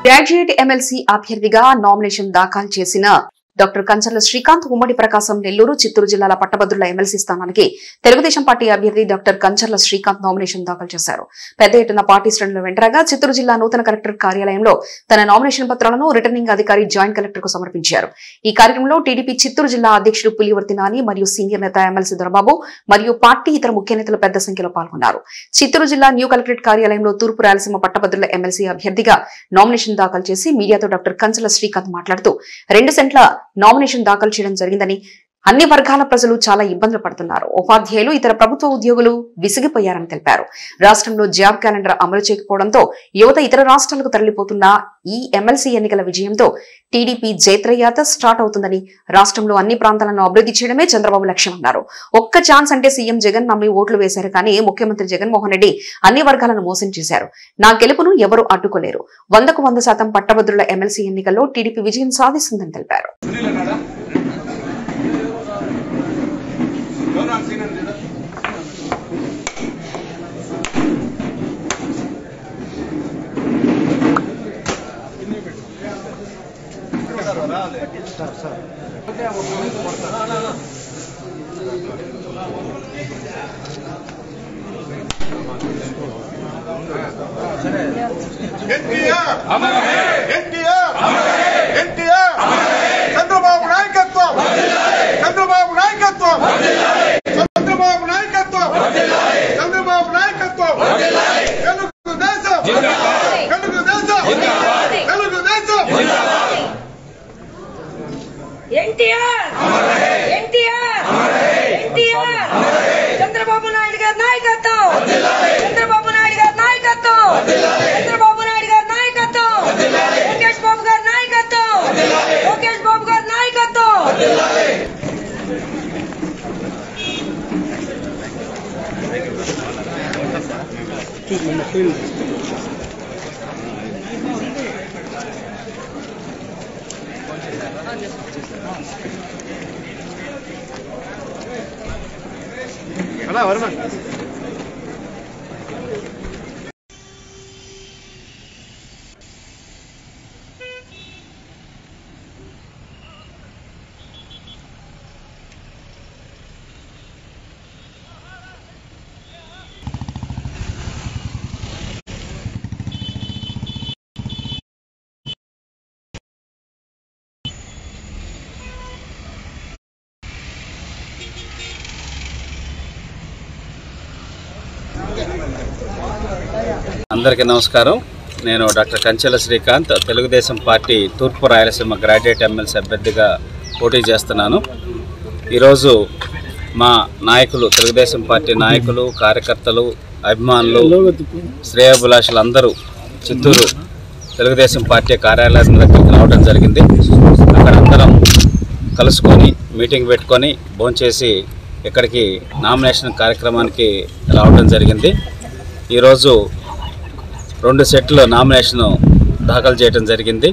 Graduate MLC అభ్యర్థిగా nomination దాఖలు చేసిన డాక్టర్ కంచర్ల శ్రీకాంత్ ఉమ్మడి ప్రకాశం నెల్లూరు చిత్తూరు జిల్లాల పట్టభద్రుల ఎమ్మెల్సీ స్థానానికి తెలుగుదేశం పార్టీ అభ్యర్థి డాక్టర్ కంచర్ల శ్రీకాంత్ నామినేషన్ దాఖలు చేశారు పెద్ద ఎత్తున పార్టీ శ్రేణులు వెంటరాగా చిత్తూరు జిల్లా నూతన కలెక్టర్ కార్యాలయంలో తన నామినేషన్ పత్రాలను రిటర్నింగ్ అధికారి జాయింట్ కలెక్టర్ కు సమర్పించారు ఈ కార్యక్రమంలో టీడీపీ చిత్తూరు జిల్లా అధ్యక్షుడు పులివర్తి నాని మరియు సీనియర్ నేత ఎమ్మెల్సీ దొరబాబు మరియు పార్టీ ఇతర ముఖ్య నేతలు పెద్ద సంఖ్యలో పాల్గొన్నారు చిత్తూరు జిల్లా న్యూ కలెక్టరేట్ కార్యాలయంలో తూర్పు రాయలసీమ పట్టభద్రుల ఎమ్మెల్సీ అభ్యర్థిగా నామినేషన్ దాఖలు చేసి మీడియాతో డాక్టర్ కంచల శ్రీకాంత్ మాట్లాడుతూ రెండు సెంట్ల నామినేషన్ దాఖలు చేయడం జరిగిందని అన్ని వర్గాల ప్రజలు చాలా ఇబ్బందులు పడుతున్నారు ఉపాధ్యాయులు ఇతర ప్రభుత్వ ఉద్యోగులు విసిగిపోయారని తెలిపారు రాష్ట్రంలో జాబ్ క్యాలెండర్ అమలు చేయకపోవడంతో యువత ఇతర రాష్ట్రాలకు తరలిపోతున్న ఈ ఎమ్మెల్సీ ఎన్నికల విజయంతో టీడీపీ జైత్రయాత్ర స్టార్ట్ అవుతుందని రాష్ట్రంలో అన్ని ప్రాంతాలను అభివృద్ధి చేయడమే చంద్రబాబు లక్ష్యం అన్నారు ఒక్క ఛాన్స్ అంటే సీఎం జగన్ నమ్మి ఓట్లు వేశారు కానీ ముఖ్యమంత్రి జగన్మోహన్ రెడ్డి అన్ని వర్గాలను మోసం చేశారు నా గెలుపును ఎవరు అడ్డుకోలేరు వందకు వంద శాతం పట్టభద్రుల ఎమ్మెల్సీ ఎన్నికల్లో టీడీపీ విజయం సాధిస్తుందని తెలిపారు ఎన్టీఆర్ ఎన్టీఆర్ ఎన్టీఆర్ చంద్రబాబు నాయకత్వం చంద్రబాబు నాయకత్వం చంద్రబాబు నాయకత్వం చంద్రబాబు నాయకత్వం తెలుగు దేశం తెలుగు దేశం తెలుగు దేశం ఎన్టీఆర్ ఎన్టీఆర్ ఎన్టీఆర్ చంద్రబాబు నాయుడు గారి నాయకత్వం చంద్రబాబు నాయుడు గారి నాయకత్వం చంద్రబాబు నాయుడు గారి నాయకత్వం లోకేష్ బాబు గారి నాయకత్వం లోకేష్ బాబు గారి నాయకత్వం అందరికీ నమస్కారం నేను డాక్టర్ కంచెల శ్రీకాంత్ తెలుగుదేశం పార్టీ తూర్పు రాయలసీమ గ్రాడ్యుయేట్ ఎమ్మెల్సీ అభ్యర్థిగా పోటీ చేస్తున్నాను ఈరోజు మా నాయకులు తెలుగుదేశం పార్టీ నాయకులు కార్యకర్తలు అభిమానులు శ్రేయాభిలాషులు అందరూ చిత్తూరు తెలుగుదేశం పార్టీ కార్యాలయం దగ్గరికి రావడం జరిగింది అక్కడ అందరం కలుసుకొని మీటింగ్ పెట్టుకొని భోంచేసి ఇక్కడికి నామినేషన్ కార్యక్రమానికి రావడం జరిగింది ఈరోజు రెండు సెట్లు నామినేషన్ దాఖలు చేయడం జరిగింది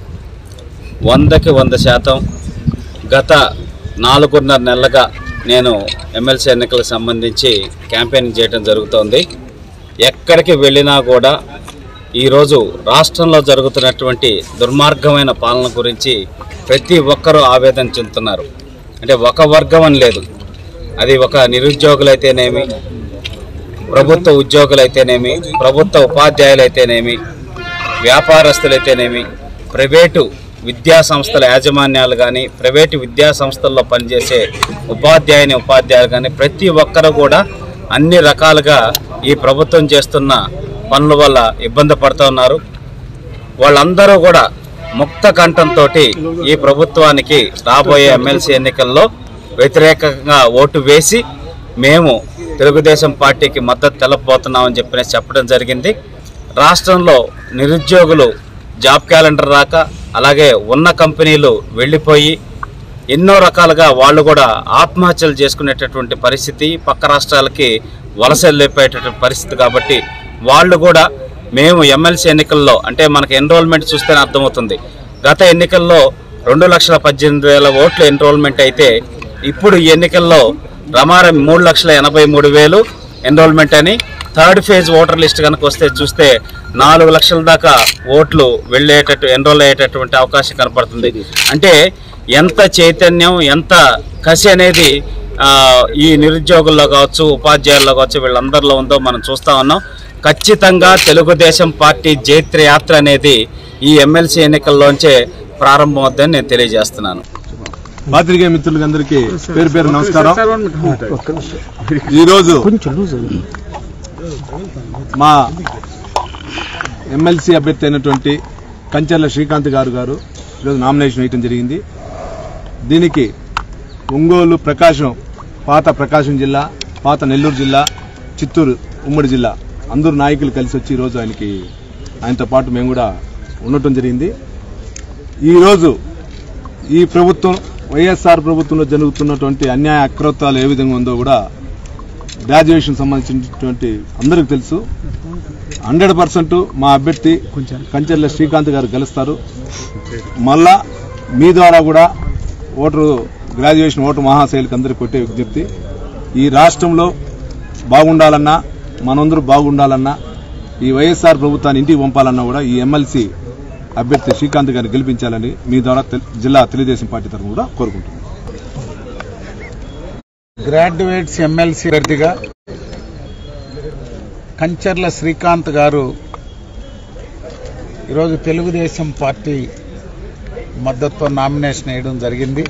వందకి వంద శాతం గత నాలుగున్నర నెలలుగా నేను ఎమ్మెల్సీ ఎన్నికలకు సంబంధించి క్యాంపెయినింగ్ చేయడం జరుగుతోంది ఎక్కడికి వెళ్ళినా కూడా ఈరోజు రాష్ట్రంలో జరుగుతున్నటువంటి దుర్మార్గమైన పాలన గురించి ప్రతి ఒక్కరూ ఆవేదన చెందుతున్నారు అంటే ఒక వర్గం అని లేదు అది ఒక నిరుద్యోగులైతేనేమి ప్రభుత్వ ఉద్యోగులైతేనేమి ప్రభుత్వ ఉపాధ్యాయులైతేనేమి వ్యాపారస్తులైతేనేమి ప్రైవేటు విద్యా సంస్థల యాజమాన్యాలు కానీ ప్రైవేటు విద్యా సంస్థల్లో పనిచేసే ఉపాధ్యాయుని ఉపాధ్యాయులు కానీ ప్రతి ఒక్కరు కూడా అన్ని రకాలుగా ఈ ప్రభుత్వం చేస్తున్న పనుల వల్ల ఇబ్బంది పడుతూ ఉన్నారు వాళ్ళందరూ కూడా ముక్త కంఠంతో ఈ ప్రభుత్వానికి రాబోయే ఎమ్మెల్సీ ఎన్నికల్లో వ్యతిరేకంగా ఓటు వేసి మేము తెలుగుదేశం పార్టీకి మద్దతు తెలపబోతున్నామని చెప్పి చెప్పడం జరిగింది రాష్ట్రంలో నిరుద్యోగులు జాబ్ క్యాలెండర్ రాక అలాగే ఉన్న కంపెనీలు వెళ్ళిపోయి ఎన్నో రకాలుగా వాళ్ళు కూడా ఆత్మహత్యలు చేసుకునేటటువంటి పరిస్థితి పక్క రాష్ట్రాలకి వలస వెళ్ళిపోయేటటువంటి పరిస్థితి కాబట్టి వాళ్ళు కూడా మేము ఎమ్మెల్సీ ఎన్నికల్లో అంటే మనకి ఎన్రోల్మెంట్ చూస్తేనే అర్థమవుతుంది గత ఎన్నికల్లో రెండు లక్షల పద్దెనిమిది వేల ఓట్లు ఎన్రోల్మెంట్ అయితే ఇప్పుడు ఈ ఎన్నికల్లో రమారం మూడు లక్షల ఎనభై మూడు వేలు ఎన్రోల్మెంట్ అని థర్డ్ ఫేజ్ ఓటర్ లిస్ట్ కనుక వస్తే చూస్తే నాలుగు లక్షల దాకా ఓట్లు వెళ్ళేటట్టు ఎన్రోల్ అయ్యేటటువంటి అవకాశం కనపడుతుంది అంటే ఎంత చైతన్యం ఎంత కసి అనేది ఆ, ఈ నిరుద్యోగుల్లో కావచ్చు ఉపాధ్యాయుల్లో కావచ్చు వీళ్ళందరిలో ఉందో మనం చూస్తా ఉన్నాం ఖచ్చితంగా తెలుగుదేశం పార్టీ జైత్ర యాత్ర అనేది ఈ ఎమ్మెల్సీ ఎన్నికల్లోంచే ప్రారంభమవుద్దని నేను తెలియజేస్తున్నాను పాత్రికేయ మిత్రులందరికీ పేరు పేరు నమస్కారం ఈరోజు మా ఎమ్మెల్సీ అభ్యర్థి అయినటువంటి కంచర్ల శ్రీకాంత్ గారు గారు ఈరోజు నామినేషన్ వేయటం జరిగింది దీనికి ఒంగోలు ప్రకాశం పాత ప్రకాశం జిల్లా పాత నెల్లూరు జిల్లా చిత్తూరు ఉమ్మడి జిల్లా అందరు నాయకులు కలిసి వచ్చి ఈరోజు ఆయనకి ఆయనతో పాటు మేము కూడా ఉండటం జరిగింది ఈరోజు ఈ ప్రభుత్వం వైఎస్ఆర్ ప్రభుత్వంలో జరుగుతున్నటువంటి అన్యాయ అక్రతాలు ఏ విధంగా ఉందో కూడా గ్రాడ్యుయేషన్ సంబంధించినటువంటి అందరికీ తెలుసు హండ్రెడ్ పర్సెంట్ మా అభ్యర్థి కంచెర్ల శ్రీకాంత్ గారు గెలుస్తారు మళ్ళా మీ ద్వారా కూడా ఓటరు గ్రాడ్యుయేషన్ ఓటు మహాశైలికి అందరికీ కొట్టే విజ్ఞప్తి ఈ రాష్ట్రంలో బాగుండాలన్నా మనందరూ బాగుండాలన్నా ఈ వైఎస్ఆర్ ప్రభుత్వాన్ని ఇంటికి పంపాలన్నా కూడా ఈ ఎమ్మెల్సీ అభ్యర్థి శ్రీకాంత్ గారిని గెలిపించాలని మీ ద్వారా తెల్- జిల్లా తెలుగుదేశం పార్టీ తరఫున కూడా కోరుకుంటున్నాను గ్రాడ్యుయేట్స్ ఎమ్మెల్సీ అభ్యర్థిగా కంచర్ల శ్రీకాంత్ గారు ఈరోజు తెలుగుదేశం పార్టీ మద్దతుతో నామినేషన్ వేయడం జరిగింది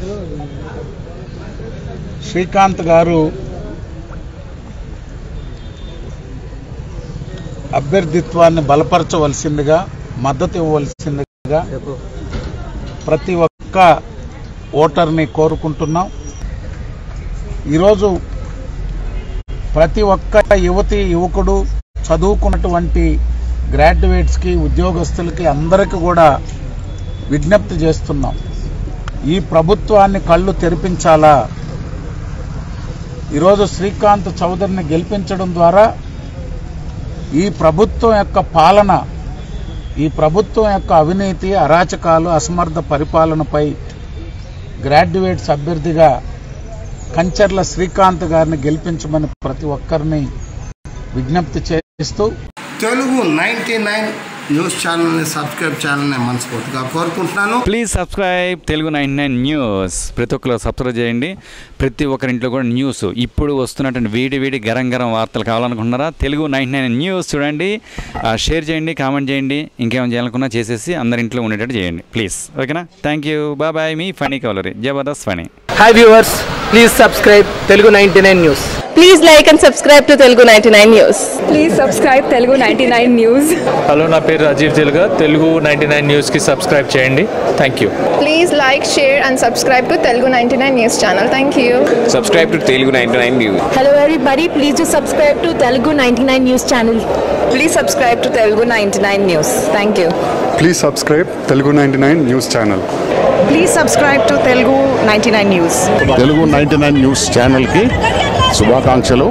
శ్రీకాంత్ గారు అభ్యర్థిత్వాన్ని బలపరచవలసిందిగా మద్దతు ఇవ్వవలసిందిగా ప్రతి ఒక్క ఓటర్ని కోరుకుంటున్నాం ఈరోజు ప్రతి ఒక్క యువతి యువకుడు చదువుకున్నటువంటి గ్రాడ్యుయేట్స్కి ఉద్యోగస్తులకి అందరికీ కూడా విజ్ఞప్తి చేస్తున్నాం ఈ ప్రభుత్వాన్ని కళ్ళు తెరిపించాలా ఈరోజు శ్రీకాంత్ చౌదరిని గెలిపించడం ద్వారా ఈ ప్రభుత్వం యొక్క పాలన ఈ ప్రభుత్వం యొక్క అవినీతి అరాచకాలు అసమర్థ పరిపాలనపై గ్రాడ్యుయేట్స్ అభ్యర్థిగా కంచర్ల శ్రీకాంత్ గారిని గెలిపించమని ప్రతి ఒక్కరిని విజ్ఞప్తి చేస్తూ తెలుగు నైంటీ నైన్ న్యూస్ ఛానల్ని సబ్స్క్రైబ్ చేయాలని మనస్ఫూర్తిగా కోరుకుంటున్నాను please subscribe Telugu nine nine news ప్రతి ఒక్కరు సబ్స్క్రైబ్ చేయండి ప్రతి ఒక్కరింట్లో కూడా న్యూస్ ఇప్పుడు వస్తున్నటువంటి వేడి వేడి గరం గరం వార్తలు కావాలనుకుంటున్నారా తెలుగు నైన్ నైన్ న్యూస్ చూడండి ఆ, షేర్ చేయండి కామెంట్ చేయండి ఇంకేమైనా చేయాలనుకున్నా చేసేసి అందరి ఇంట్లో ఉండేటట్టు చేయండి ప్లీజ్ ఓకేనా థ్యాంక్ యూ బాయ్ బాయ్ మీ ఫనీ కవలరీ Jabardasth Phani hi viewers please subscribe Telugu ninety nine news Please like and subscribe to Telugu 99 News. Please subscribe Telugu ninety nine news hello నా పేరు రాజీవ్ తెలుగా తెలుగు నైంటీ నైన్ న్యూస్కి సబ్స్క్రైబ్ చేయండి thank you Please like, share and subscribe to Telugu 99 News channel. Thank you. Subscribe to Telugu ninety nine news Hello everybody, please do subscribe to Telugu 99 News channel. Please subscribe to Telugu 99 News. Thank you. Please subscribe Telugu ninety nine news channel Please subscribe to Telugu 99 News. Telugu ninety nine news ఛానల్కి శుభాకాంక్షలు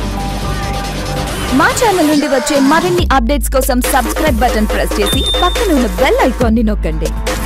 మా channel నుండి వచ్చే మరిన్ని updates కోసం subscribe button press చేసి పక్కన ఉన్న బెల్ ఐకాన్ ని నొక్కండి